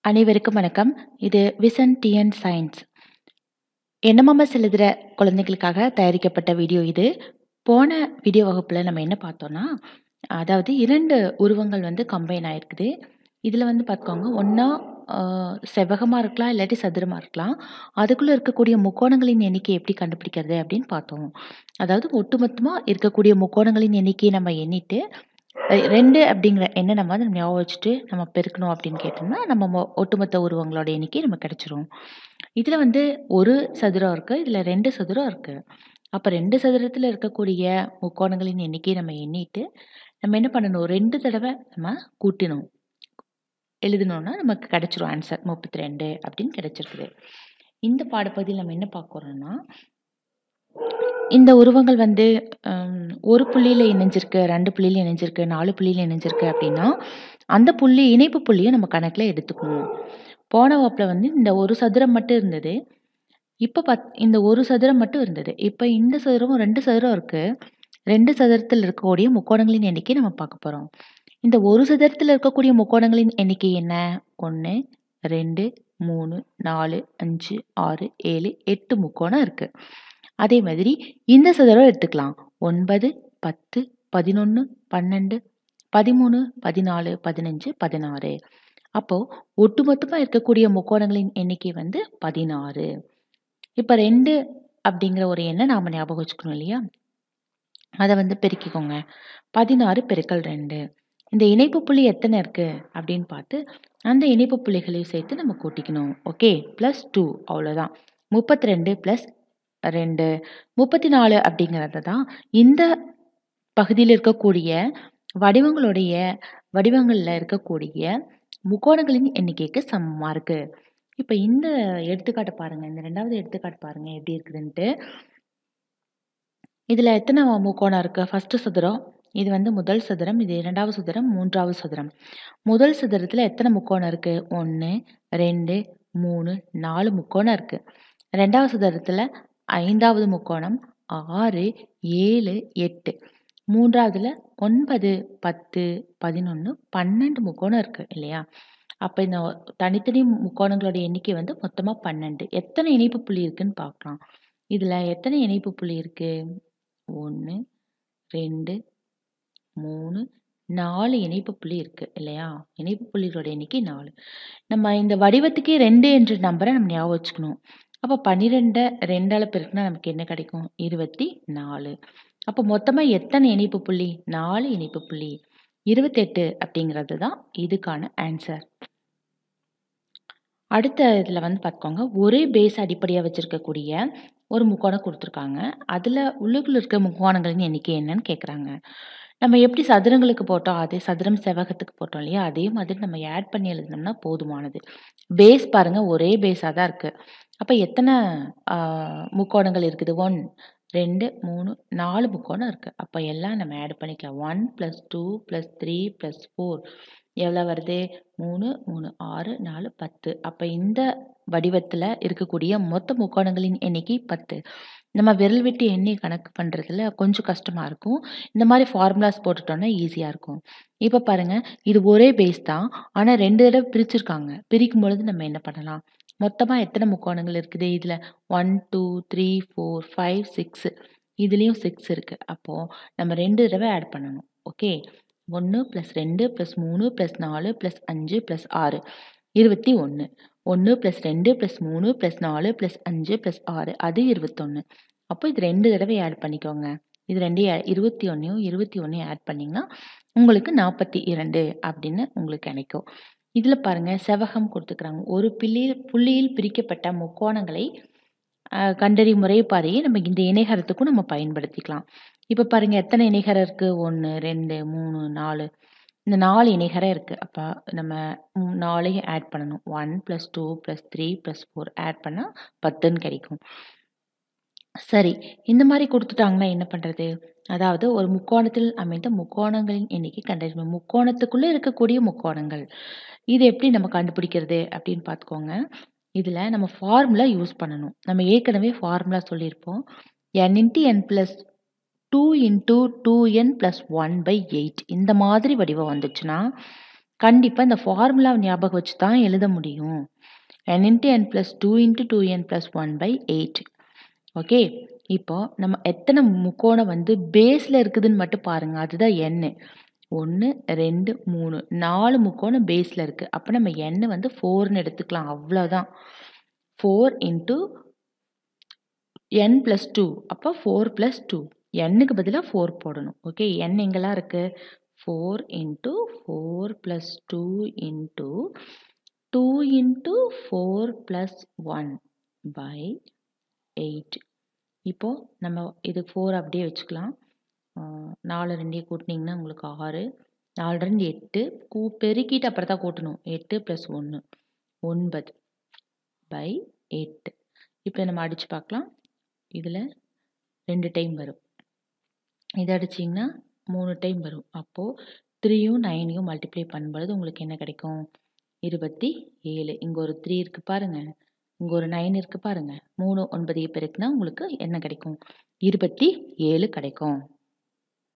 அனைவருக்கும் வணக்கம். இது விசன் டிஎன் சயின்ஸ். என்எம்எம்எஸ் எழுதுற குழந்தைகளுக்காக தயாரிக்கப்பட்ட வீடியோ இது. போன வீடியோ வகுப்புல நம்ம என்ன பார்த்தோம்னா, அதாவது 2 உருவங்கள் வந்து கம்பைன் ஆயிருக்குது. இதுல வந்து பார்த்துக்கோங்க, ஒண்ணா அ செவ்வகமா இருக்கலாம், இல்லாட்டி சதுரமா இருக்கலாம். அதுக்குள்ள இருக்கக்கூடிய முக்கோணங்களின் எண்ணிக்கை எப்படி கண்டுபிடிக்கிறது அப்படின்னு பார்த்தோம். அதாவது ஒட்டுமொத்தமா இருக்கக்கூடிய முக்கோணங்களின் எண்ணிக்கையை நம்ம எண்ணிட்டு, அ 2 அப்படிங்கிற எண்ண நம்ம வந்து ஞாபகம் வச்சுட்டு நம்ம பெருக்கணும் அப்படின்னு கேட்டோம்னா, நம்ம மொ ஒட்டுமொத்த உருவங்களோட எண்ணிக்கை நமக்கு கிடைச்சிரும். இதுல வந்து 1 சதுரம் இருக்கு. இதுல 2 சதுரம் இருக்கு. அப்ப 2 சதுரத்துல இருக்கக்கூடிய முக்கோணங்களின் எண்ணிக்கையை நம்ம எண்ணிட்டு, நம்ம என்ன பண்ணணும், 2 தடவ நம்ம கூட்டணும். எழுதுனோம்னா நமக்கு கிடைச்சிரும் ஆன்சர் 32 அப்படின்னு கிடைச்சிருக்குது. இந்த பாடப்பகுதியில நம்ம என்ன பார்க்க போறோம்னா, இந்த உருவங்கள் வந்து ம் 1 புள்ளியில இணைஞ்சிருக்கு, 2 புள்ளியில இணைஞ்சிருக்கு, 4 புள்ளியில இணைஞ்சிருக்கு அப்படின்னா, அந்த புள்ளி இணைப்பு புள்ளிய நம்ம கணக்குல எடுத்துக்கணும். போன வகுப்புல வந்து இந்த 1 சதுரம் மட்டும் இருந்தது. இப்ப பாத் இந்த 1 சதுரம் மட்டும் இருந்தது. இப்ப இந்த சதுரமும் 2 சதுரம் இருக்கு. 2 சதுரத்தில் இருக்கக்கூடிய முக்கோணங்களின் எண்ணிக்கையை நம்ம பார்க்க போறோம். இந்த 1 சதுரத்துல இருக்கக்கூடிய முக்கோணங்களின் எண்ணிக்கை என்ன? 1, 2, 3, 4, 5, 6, 7, 8 முக்கோணம் இருக்கு. அதே மாதிரி இந்த சதுரம் எடுத்துக்கலாம். 9, 10, 11, 12, 13, 14, 15, 16. அப்போ ஒட்டுமொத்தமா இருக்கக்கூடிய முக்கோணங்களின் எண்ணிக்கை வந்து 16. இப்ப 2 அப்படிங்கிற ஒரு எண்ண நாம ஞாபகம் வச்சுக்கணும் இல்லையா? அத வந்து பெருக்கிக்கோங்க. 16 பெருக்கல் 2. இந்த இணைப்பு புள்ளி எத்தன இருக்கு அப்படின்னு பார்த்து, அந்த இணைப்பு புள்ளிகளையும் சேர்த்து நம்ம கூட்டிக்கணும். ஓகே. பிளஸ் 2 அவ்வளோதான். 32 பிளஸ் 2 34 அப்படிங்கிறது தான் இந்த பகுதியில இருக்கக்கூடிய வடிவங்களுடைய வடிவங்கள்ல இருக்கக்கூடிய முக்கோணங்களின் எண்ணிக்கைக்கு சமமா இருக்கு. இப்ப இந்த எடுத்துக்காட்ட பாருங்க. இந்த 2வது எடுத்துக்காட்டு பாருங்க எப்படி இருக்குதுன்ட்டு. இதுல எத்தன முக்கோணம் இருக்கு? ஃபர்ஸ்ட் சதுரம். இது வந்து முதல் சதுரம். இது 2வது சதுரம், 3வது சதுரம். முதல் சதுரத்துல எத்தன முக்கோணம் இருக்கு? 1, 2, 3, 4 முக்கோணம் இருக்கு. 2வது சதுரத்துல 5வது முக்கோணம் 6, 7, 8. 3வதுல 9, 10, 11, 12 முக்கோணம் இருக்கு இல்லையா? அப்ப இந்த தனித்தனி முக்கோணங்களோட எண்ணிக்கை வந்து மொத்தமா 12. எத்தன இணைப்பு புள்ளி இருக்குன்னு பார்க்கலாம். இதுல எத்தன இணைப்பு புள்ளி இருக்கு? 1, 2, 3, 4 இணைப்பு புள்ளி இருக்கு இல்லையா? இணைப்பு புள்ளிகளோட எண்ணிக்கை 4. நம்ம இந்த வடிவத்துக்கே 2 என்ற நம்பர நம்ம ஞாபகம் வச்சுக்கணும். அப்ப 12 2ஆல பெருக்குனா நமக்கு என்ன கிடைக்கும்? 24. அப்ப மொத்தமா எத்தன இணைப்பு புள்ளி? 4 இணைப்பு புள்ளி. 28 அப்படிங்கிறது தான் இதுக்கான ஆன்சர். அடுத்த இதுல வந்து பார்த்துக்கோங்க. ஒரே பேஸ் அடிப்படையா வச்சிருக்கக்கூடிய ஒரு முக்கோணம் குடுத்துருக்காங்க. அதுல உள்ளுக்குள்ள இருக்க முக்கோணங்களின் எண்ணிக்கை என்னன்னு கேட்குறாங்க. நம்ம எப்படி சதுரங்களுக்கு போட்டோம், அதே சதுரம், செவ்வகத்துக்கு போட்டோம் இல்லையா? அதே மாதிரி நம்ம ஆட் பண்ணி எழுதுனோம்னா போதுமானது. பேஸ் பாருங்க ஒரே பேஸா தான் இருக்கு. அப்ப எத்தன அ முக்கோணங்கள் இருக்குது? 1, 2, 3, 4 முக்கோணம் இருக்கு. அப்ப எல்லாம் நம்ம ஆட் பண்ணிக்கலாம். 1 + 2 + 3 + 4 எவ்வளோ வருது? 3, 3, 6, 4, 10. அப்ப இந்த வடிவத்துல இருக்கக்கூடிய மொத்த முக்கோணங்களின் எண்ணிக்கை 10. நம்ம விரல் விட்டு எண்ணி கணக்கு பண்றதுல கொஞ்சம் கஷ்டமா இருக்கும். இந்த மாரி ஃபார்முலாஸ் போட்டுட்டோம்னா ஈஸியா இருக்கும். இப்ப பாருங்க, இது ஒரே பேஸ் தான். ஆனா 2 தடவ பிரிச்சிருக்காங்க. பிரிக்கும் பொழுது நம்ம என்ன பண்ணலாம்? மொத்தமா எத்தன முக்கோணங்கள் இருக்குது? இதுல 1, 2, 3, 4, 5, 6 இதுலயும் 6 இருக்கு. அப்போ நம்ம 2 தடவ ஆட் பண்ணணும். ஓகே. 1 + 2 + 3 + 4 + 5 + 6 21. 1 + 2 + 3 + 4 + 5 + 6 அது 21. அப்போ இது 2 தடவை ஆட் பண்ணிக்கோங்க. இது 2யும் 21யும் 21யும் ஆட் பண்ணீங்கன்னா, உங்களுக்கு 42 அப்படின்னு உங்களுக்கு கிடைக்கும். இதுல பாருங்க செவ்வகம் குடுத்துருக்காங்க. ஒரு பிள்ளியில் புள்ளியில் பிரிக்கப்பட்ட முக்கோணங்களை அ கண்டறியும் முறைப்பாதையை நம்ம இந்த இணைகரத்துக்கும் நம்ம பயன்படுத்திக்கலாம். இப்ப பாருங்க எத்தன இணைகரம் இருக்கு? 1, 2, 3, 4 இந்த 4 இணைகரம் இருக்கு. அப்ப நம்ம 4யும் ஆட் பண்ணணும். 1 + 2 + 3 + 4 ஆட் பண்ணா 10ன்னு கிடைக்கும். சரி. இந்த மாரி குடுத்துட்டாங்கன்னா என்ன பண்றது? அதாவது ஒரு முக்கோணத்தில் அமைந்த முக்கோணங்களின் எண்ணிக்கை கண்டறியணும். முக்கோணத்துக்குள்ள இருக்கக்கூடிய முக்கோணங்கள். இது எப்படி நம்ம கண்டுபிடிக்கிறது அப்படின்னு பார்த்துக்கோங்க. இதுல நம்ம ஃபார்முலா யூஸ் பண்ணணும். நம்ம ஏற்கனவே ஃபார்முலா சொல்லியிருப்போம். n × n + 2 × 2n + 1/8 இந்த மாதிரி வடிவம் வந்துச்சுன்னா, கண்டிப்பாக இந்த ஃபார்முலாவை ஞாபகம் வச்சு தான் எழுத முடியும் n into N plus two into two N plus one by eight okay இப்போ நம்ம எத்தனை முக்கோணம் வந்து பேஸில் இருக்குதுன்னு மட்டும் பாருங்கள் அதுதான் எண்ணு ஒன்று ரெண்டு மூணு நாலு முக்கோணம் பேஸில் இருக்குது அப்போ நம்ம எண்ணு வந்து ஃபோர்னு எடுத்துக்கலாம் அவ்வளோதான் four into N plus two அப்போ ஃபோர் ப்ளஸ் டூ எண்ணுக்கு பதிலாக ஃபோர் போடணும் ஓகே என் எங்கெல்லாம் இருக்குது four into four plus two into two into four plus one by eight இப்போது நம்ம இது ஃபோர் அப்படியே வச்சுக்கலாம் நாலு ரெண்டையும் கூட்டினீங்கன்னா உங்களுக்கு ஆறு நாலு ரெண்டு எட்டு கூ பெருக்கிட்டு அப்புறம் தான் கூட்டணும் எட்டு ப்ளஸ் ஒன்று ஒன்பது பை எட்டு இப்போ நம்ம அடித்து பார்க்கலாம் இதில் ரெண்டு டைம் வரும் இதை அடிச்சிங்கன்னா மூணு டைம் வரும் அப்போது த்ரீயும் நைனையும் மல்டிப்ளை பண்ணும்பொழுது உங்களுக்கு என்ன கிடைக்கும் இருபத்தி ஏழு இங்கே ஒரு த்ரீ இருக்குது பாருங்கள் இங்கே ஒரு நைன் இருக்குது பாருங்கள் மூணு ஒன்பது பெருக்குனா உங்களுக்கு என்ன கிடைக்கும் இருபத்தி ஏழு கிடைக்கும்